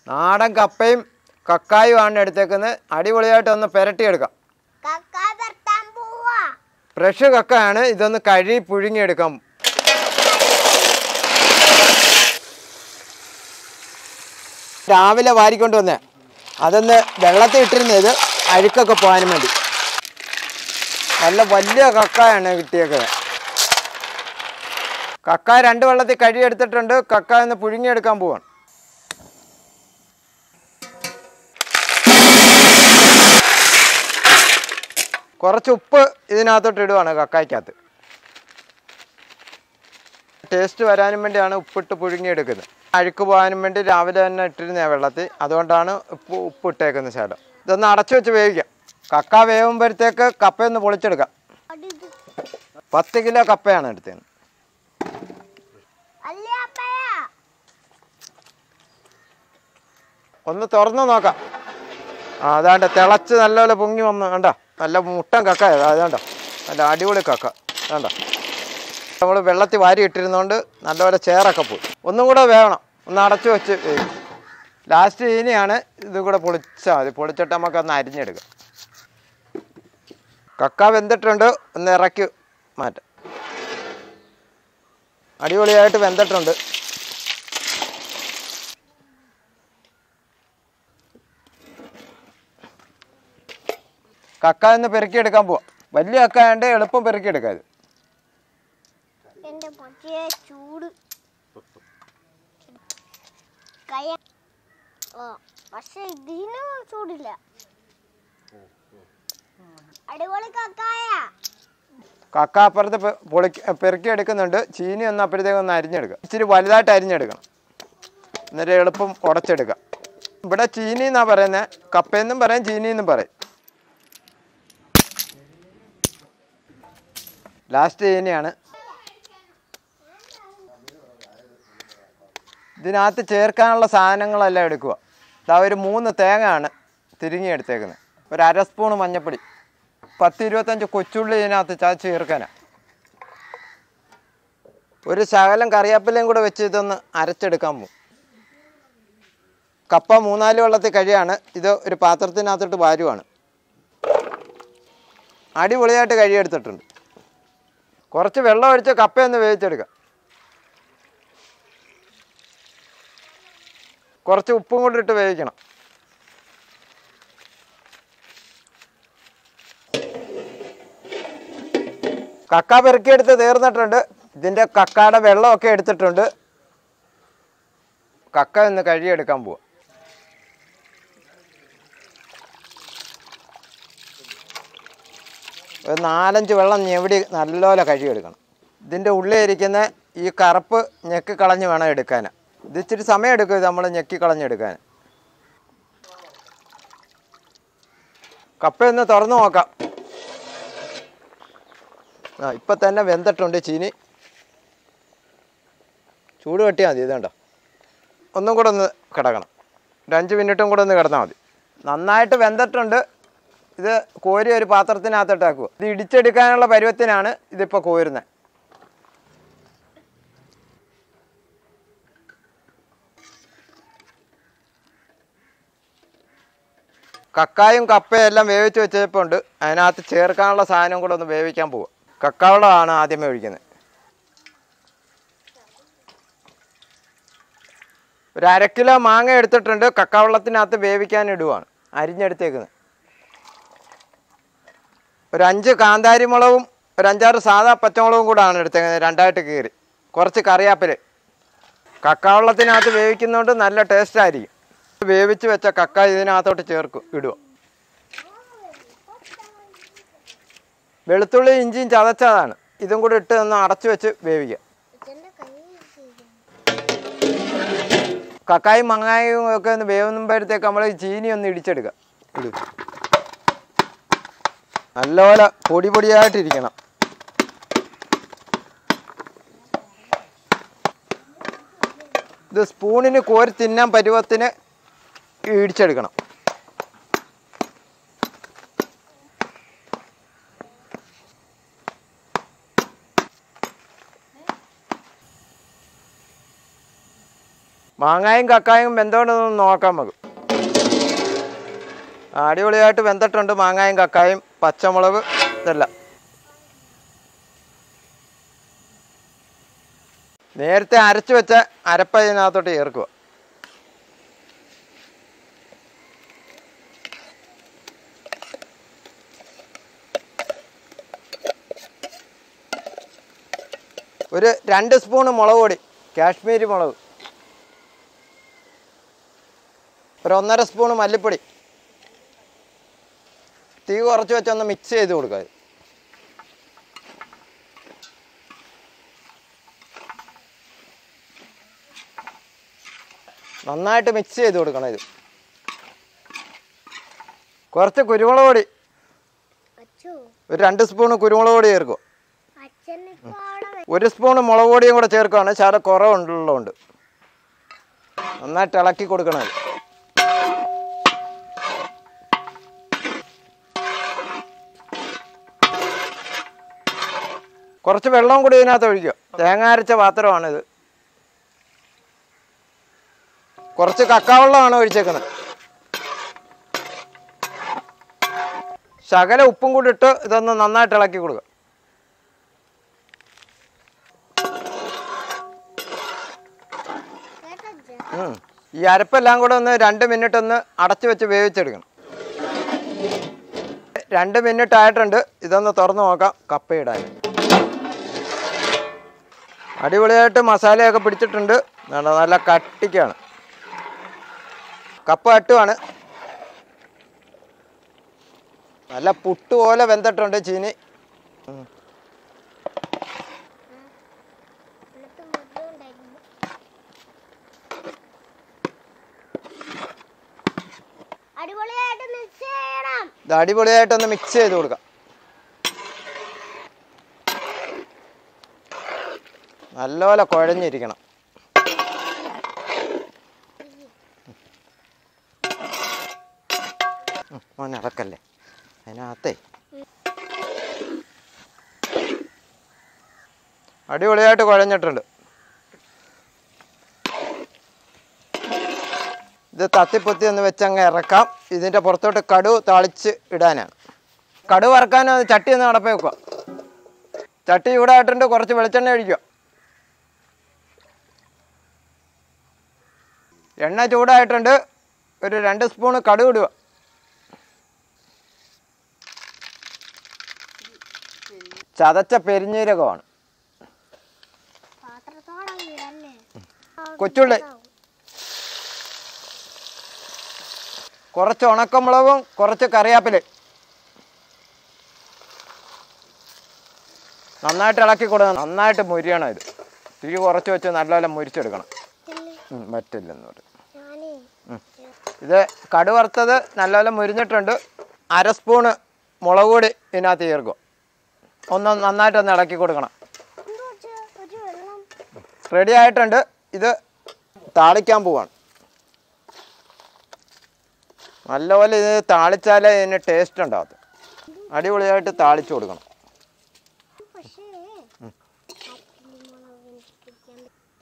നാടൻ കപ്പയും കക്കായുമാണ് എടുത്തേക്കുന്നത് അടിപൊളിയായിട്ട് ഒന്ന് പുരട്ടിയെടുക്കാം കക്ക നിർത്താൻ പോവാ ഫ്രഷ് കക്കയാണ് ഇതൊന്ന് കഴുകി പുഴുങ്ങിയെടുക്കാം രാവിലെ വാരിക്കൊണ്ട് വന്നേ അതൊന്ന് വെള്ളത്തിൽ ഇട്ടിരുന്നത് അഴുക്കൊക്കെ പോകാനും വേണ്ടി നല്ല വലിയ കക്കായാണ് കിട്ടിയേക്കുന്നത് കക്ക രണ്ട് വെള്ളത്തിൽ കഴുകിയെടുത്തിട്ടുണ്ട് കക്ക ഒന്ന് പുഴുങ്ങിയെടുക്കാൻ പോവാണ് കുറച്ച് ഉപ്പ് ഇതിനകത്തോട്ട് ഇടുവാണ് കക്കായ്ക്കകത്ത് ടേസ്റ്റ് വരാനും വേണ്ടിയാണ് ഉപ്പിട്ട് പുഴുങ്ങിയെടുക്കുന്നത് അഴുക്ക് പോകാനും വേണ്ടി രാവിലെ തന്നെ ഇട്ടിരുന്ന വെള്ളത്തിൽ അതുകൊണ്ടാണ് ഉപ്പ് ഉപ്പ് ഇട്ടേക്കുന്ന ശകലം ഇതൊന്ന് അടച്ചു വെച്ച് വേവിക്കാം കക്ക വേവുമ്പോഴത്തേക്ക് കപ്പയൊന്ന് പൊളിച്ചെടുക്കാം അടിത് പത്ത് കിലോ കപ്പയാണ് എടുത്തത് അല്ലേ അപ്പയാ ഒന്ന് തുറന്ന് നോക്കാം ആ അതാണ്ട് തിളച്ച് നല്ലപോലെ പൊങ്ങി വന്ന് കണ്ട നല്ല മുട്ടൻ കക്ക അതാണ്ട നല്ല അടിപൊളി കക്ക വേണ്ട നമ്മൾ വെള്ളത്തിൽ വാരി ഇട്ടിരുന്നോണ്ട് നല്ലപോലെ ചേറൊക്കെ പോയി ഒന്നും കൂടെ വേവണം ഒന്ന് അടച്ചു വെച്ച് വേവിക്കും ലാസ്റ്റ് ഇനിയാണ് ഇത് കൂടെ പൊളിച്ചാൽ മതി പൊളിച്ചിട്ട് നമുക്ക് ഒന്ന് അരിഞ്ഞെടുക്കാം കക്ക വെന്തിട്ടുണ്ട് ഒന്ന് ഇറക്കി മാറ്റാം അടിപൊളിയായിട്ട് വെന്തിട്ടുണ്ട് കക്ക എന്ന് പെറുക്കിയെടുക്കാൻ പോവാം വലിയ കക്ക ആയതുകൊണ്ട് എളുപ്പം പെറുക്കിയെടുക്കാം ഇത് എന്റെ പൊട്ടിയ ചൂട് കയ്യ ഓ പക്ഷെ ഇതിന് ചൂടില്ല അടിപൊളി കക്കായ കക്ക അപ്പുറത്ത് പെ- പൊളി പെറുക്കി എടുക്കുന്നുണ്ട് ചീനി ഒന്ന് അപ്പോഴത്തേക്ക് ഒന്ന് അരിഞ്ഞെടുക്കുക ഇച്ചിരി വലുതായിട്ട് അരിഞ്ഞെടുക്കണം എന്നിട്ട് എളുപ്പം ഉടച്ചെടുക്കാം ഇവിടെ ചീനി എന്നാ പറയുന്നത് കപ്പയെന്നും പറയും ചീനി എന്നും പറയും ലാസ്റ്റ് ചീനിയാണ് ഇതിനകത്ത് ചേർക്കാനുള്ള സാധനങ്ങളെല്ലാം എടുക്കുക ഇതാ ഒരു മൂന്ന് തേങ്ങയാണ് തിരിങ്ങി എടുത്തേക്കുന്നത് ഒരു അര സ്പൂണ് മഞ്ഞപ്പൊടി പത്ത് ഇരുപത്തഞ്ച് കൊച്ചുള്ളി ഇതിനകത്ത് ചതച്ച് ചേർക്കാനാണ് ഒരു ശകലം കറിവേപ്പിലയും കൂടെ വെച്ച് ഇതൊന്ന് അരച്ചെടുക്കാൻ പോകും കപ്പ മൂന്നാല് വെള്ളത്തിൽ കഴിയാണ് ഇത് ഒരു പാത്രത്തിനകത്തോട്ട് വാരുവാണ് അടിപൊളിയായിട്ട് കഴിയെടുത്തിട്ടുണ്ട് കുറച്ച് വെള്ളം ഒഴിച്ച് കപ്പയൊന്ന് വേവിച്ചെടുക്കാം കുറച്ച് ഉപ്പും കൂടി ഇട്ട് വേവിക്കണം കക്ക പെറുക്കിയെടുത്ത് തീർന്നിട്ടുണ്ട് ഇതിൻ്റെ കക്കയുടെ വെള്ളമൊക്കെ എടുത്തിട്ടുണ്ട് കക്ക ഒന്ന് കഴുകിയെടുക്കാൻ പോവാം ഒരു നാലഞ്ച് വെള്ളം ഞെവിടി നല്ലപോലെ കഴുകിയെടുക്കണം ഇതിൻ്റെ ഉള്ളിൽ ഇരിക്കുന്ന ഈ കറുപ്പ് ഞെക്കി കളഞ്ഞ് വേണം എടുക്കാൻ ഇത് ഇച്ചിരി സമയം എടുക്കും ഇത് നമ്മൾ ഞെക്കി കളഞ്ഞെടുക്കാൻ കപ്പയൊന്ന് തുറന്നു നോക്കാം ആ ഇപ്പം തന്നെ വെന്തിട്ടുണ്ട് ചീനി ചൂട് കെട്ടിയാൽ മതി ഇതുണ്ടോ ഒന്നും കൂടെ ഒന്ന് കിടക്കണം ഒരു അഞ്ച് മിനിറ്റും കൂടെ ഒന്ന് കിടന്നാൽ മതി നന്നായിട്ട് വെന്തിട്ടുണ്ട് ഇത് കോരി ഒരു പാത്രത്തിനകത്തോട്ട് ആക്കുക ഇത് ഇടിച്ചെടുക്കാനുള്ള പരുവത്തിനാണ് ഇതിപ്പോൾ കോരുന്നത് കക്കായും കപ്പയും എല്ലാം വേവിച്ച് വെച്ചപ്പോൾ ഉണ്ട് അതിനകത്ത് ചേർക്കാനുള്ള സാധനം കൂടെ ഒന്ന് വേവിക്കാൻ പോവുക കക്കാവെള്ളമാണ് ആദ്യമേ ഒഴിക്കുന്നത് ഒരു അര കിലോ മാങ്ങ എടുത്തിട്ടുണ്ട് കക്കാവെള്ളത്തിനകത്ത് വേവിക്കാൻ ഇടുവാണ് അരിഞ്ഞെടുത്തേക്കുന്നത് ഒരു അഞ്ച് കാന്താരി മുളകും ഒരു അഞ്ചാറ് സാധാ പച്ചമുളകും കൂടാണ് എടുത്തേക്കുന്നത് രണ്ടായിട്ട് കീറി കുറച്ച് കറിയാപ്പില് കക്കാവെള്ളത്തിനകത്ത് വേവിക്കുന്നതുകൊണ്ട് നല്ല ടേസ്റ്റ് ആയിരിക്കും വേവിച്ച് വെച്ച കക്ക ഇതിനകത്തോട്ട് ചേർക്കും ഇടുക വെളുത്തുള്ളി ഇഞ്ചിയും ചതച്ചതാണ് ഇതും കൂടി ഇട്ട് ഒന്ന് അടച്ചു വെച്ച് വേവിക്കുക ഇതെന്റെ കൈ കക്കായും മങ്ങായും ഒക്കെ ഒന്ന് വേവുമ്പോഴത്തേക്ക് നമ്മൾ ഈ ചീനി ഒന്ന് ഇടിച്ചെടുക്കുക ഇട് നല്ലപോലെ പൊടി പൊടിയായിട്ടിരിക്കണം ഇത് സ്പൂണിന് കോരി തിന്നാൻ പരുവത്തിന് ഇടിച്ചെടുക്കണം മാങ്ങായും കക്കായും വെന്തോണ്ടൊന്ന് നോക്കാൻ നമുക്ക് ആ, അടിപൊളിയായിട്ട് വെന്തിട്ടുണ്ട് മാങ്ങായും കക്കായും പച്ചമുളക് ഇതെല്ലാം നേരത്തെ അരച്ചു വെച്ച അരപ്പ ഇതിനകത്തോട്ട് ചേർക്കുക ഒരു രണ്ട് സ്പൂണ് മുളക് പൊടി കാശ്മീരി മുളക് ഒരു ഒന്നര സ്പൂണ് മല്ലിപ്പൊടി തീ കുറച്ച് വെച്ചൊന്ന് മിക്സ് ചെയ്ത് കൊടുക്കുക ഇത്. നന്നായിട്ട് മിക്സ് ചെയ്ത് കൊടുക്കണം ഇത് കുറച്ച് കുരുമുളക് പൊടി അച്ചു ഒരു രണ്ട് സ്പൂണ് കുരുമുളക് പൊടി ചേർക്കുക അച്ഛനിപ്പോ അവിടെ വെ- ഒരു സ്പൂൺ മുളക് പൊടിയും കൂടെ ചേർക്കുകയാണ് ശാല കുറവുള്ളതുകൊണ്ട് നന്നായിട്ട് ഇളക്കി കൊടുക്കണം ഇത്. കുറച്ച് വെള്ളം കൂടി ഇതിനകത്ത് ഒഴിക്കുക തേങ്ങ അരച്ച പാത്രമാണിത് കുറച്ച് കക്കാവെള്ളമാണ് ഒഴിച്ചേക്കുന്നത് ശകല ഉപ്പും കൂടി ഇട്ട് ഇതൊന്ന് നന്നായിട്ട് ഇളക്കി കൊടുക്കുക കേട്ടോ അച്ഛാ? ഉം. ഈ അരപ്പെല്ലാം കൂടെ ഒന്ന് രണ്ട് മിനിറ്റ് ഒന്ന് അടച്ചു വെച്ച് വേവിച്ചെടുക്കണം രണ്ട് മിനിറ്റ് ആയിട്ടുണ്ട് ഇതൊന്ന് തുറന്ന് നോക്കാം കപ്പയിടാൻ അടിപൊളിയായിട്ട് മസാലയൊക്കെ പിടിച്ചിട്ടുണ്ട് നല്ല നല്ല കട്ടിക്കാണ് കപ്പ അട്ടുവാണ് നല്ല പുട്ട് പോലെ വെന്തിട്ടുണ്ട് ചീനി ഉം. എന്നിട്ട് മുദ്ര ഉണ്ടായിരുന്നു അടിപൊളിയായിട്ട് മിക്സ് ചെയ്യണം ഇത് അടിപൊളിയായിട്ടൊന്ന് മിക്സ് ചെയ്ത് കൊടുക്കാം നല്ലപോലെ കുഴഞ്ഞിരിക്കണം ഉം, മോനെ അതൊക്കല്ലേ അതിനകത്തേ അടിപൊളിയായിട്ട് കുഴഞ്ഞിട്ടുണ്ട് ഇത് തത്തിപ്പൊത്തി ഒന്ന് വെച്ചങ്ങ് ഇറക്കാം ഇതിൻ്റെ പുറത്തോട്ട് കടു താളിച്ച് ഇടാനാണ് കടു വറക്കാൻ അത് ചട്ടി ഒന്ന് നടപ്പേ വെക്കുക ചട്ടി ചൂടായിട്ടുണ്ട് കുറച്ച് വെളിച്ചെണ്ണ ഒഴിക്കുക എണ്ണ ചൂടായിട്ടുണ്ട് ഒരു രണ്ട് സ്പൂണ് കടു ഇടുക ചതച്ച പെരിഞ്ഞീരകമാണ് പാത്രത്തോളം ഇടല്ലേ കൊച്ചുള്ളി കുറച്ച് ഉണക്കമുളകും കുറച്ച് കറിവേപ്പിലയും നന്നായിട്ട് ഇളക്കി കൊടുക്കണം നന്നായിട്ട് മുരിയണം ഇത് തീ കുറച്ച് വെച്ച് നല്ലപോലെ മുരിച്ചെടുക്കണം ഉം, പറ്റില്ലെന്ന് പറയും ഞാനേ ഇത് കടുവറുത്തത് നല്ലപോലെ മുരിഞ്ഞിട്ടുണ്ട് അര സ്പൂണ് മുളക് പൊടി ഇതിനകത്ത് ചേർക്കും ഒന്ന് നന്നായിട്ടൊന്ന് ഇളക്കി കൊടുക്കണം എന്തോ അച്ഛാ, ഒരു വെള്ളം റെഡി ആയിട്ടുണ്ട് ഇത് താളിക്കാൻ പോവാണ് നല്ലപോലെ ഇത് താളിച്ചാലേ ഇതിന് ടേസ്റ്റ് ഉണ്ടാകത്ത് അടിപൊളിയായിട്ട് താളിച്ചു കൊടുക്കണം പക്ഷേ അപ്പുമുളക് എനിക്ക് പിടിക്കാൻ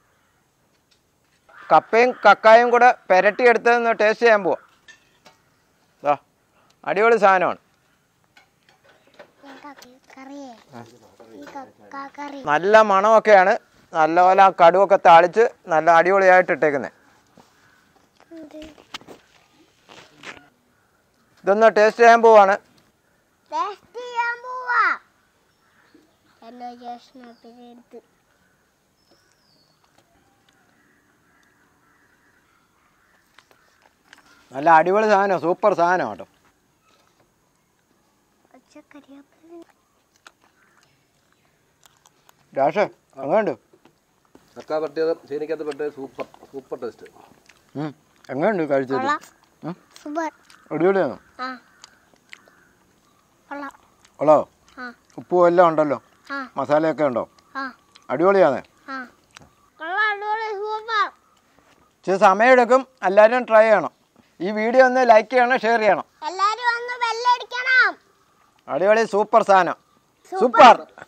കപ്പയും കക്കായും കൂടെ പെരട്ടി എടുത്തതൊന്ന് ടേസ്റ്റ് ചെയ്യാൻ പോവാം ദാ അടിപൊളി സാധനമാണ് ഞാൻ കക്ക- കറിയേ ഈ കക്ക കറി നല്ല മണമൊക്കെയാണ് നല്ലപോലെ ആ കടുവൊക്കെ താളിച്ച് നല്ല അടിപൊളിയായിട്ട് ഇട്ടേക്കുന്നത് എന്ത് ഇതൊന്ന് ടേസ്റ്റ് ചെയ്യാൻ പോവാണ് ടേസ്റ്റ് ചെയ്യാൻ പോവാ എന്നെ ജേഷനത്തിന് എടുത്ത് നല്ല അടിപൊളി സാധനം സൂപ്പർ സാധനം കേട്ടോ പച്ചക്കറിയാപ്പിൽ രാഷേ എങ്ങനെയുണ്ട് ചക്ക പറ്റിയത് ചീനിക്കകത്ത് പറ്റിയത് സൂപ്പർ സൂപ്പർ ടേസ്റ്റ് ഉം. എങ്ങനെയുണ്ട് കഴിച്ചത് കൊള്ളാം ഉം? സൂപ്പർ അടിപൊളിയാണോ ആ കൊള്ളാം ഉള്ളോ ആ ഉപ്പും എല്ലാം ഉണ്ടല്ലോ ആ മസാലയൊക്കെ ഉണ്ടോ ആ അടിപൊളിയാണ് ആ കൊള്ളാം അടിപൊളി സൂപ്പർ ഇച്ചിരി സമയമെടുക്കും എല്ലാവരും ട്രൈ ചെയ്യണം ഈ വീഡിയോ ഒന്ന് ലൈക്ക് ചെയ്യണം ഷെയർ ചെയ്യണം എല്ലാരും ഒന്ന് ബെല്ലടിക്കണം അടിപൊളി സൂപ്പർ സാധനം സൂപ്പർ. സൂപ്പർ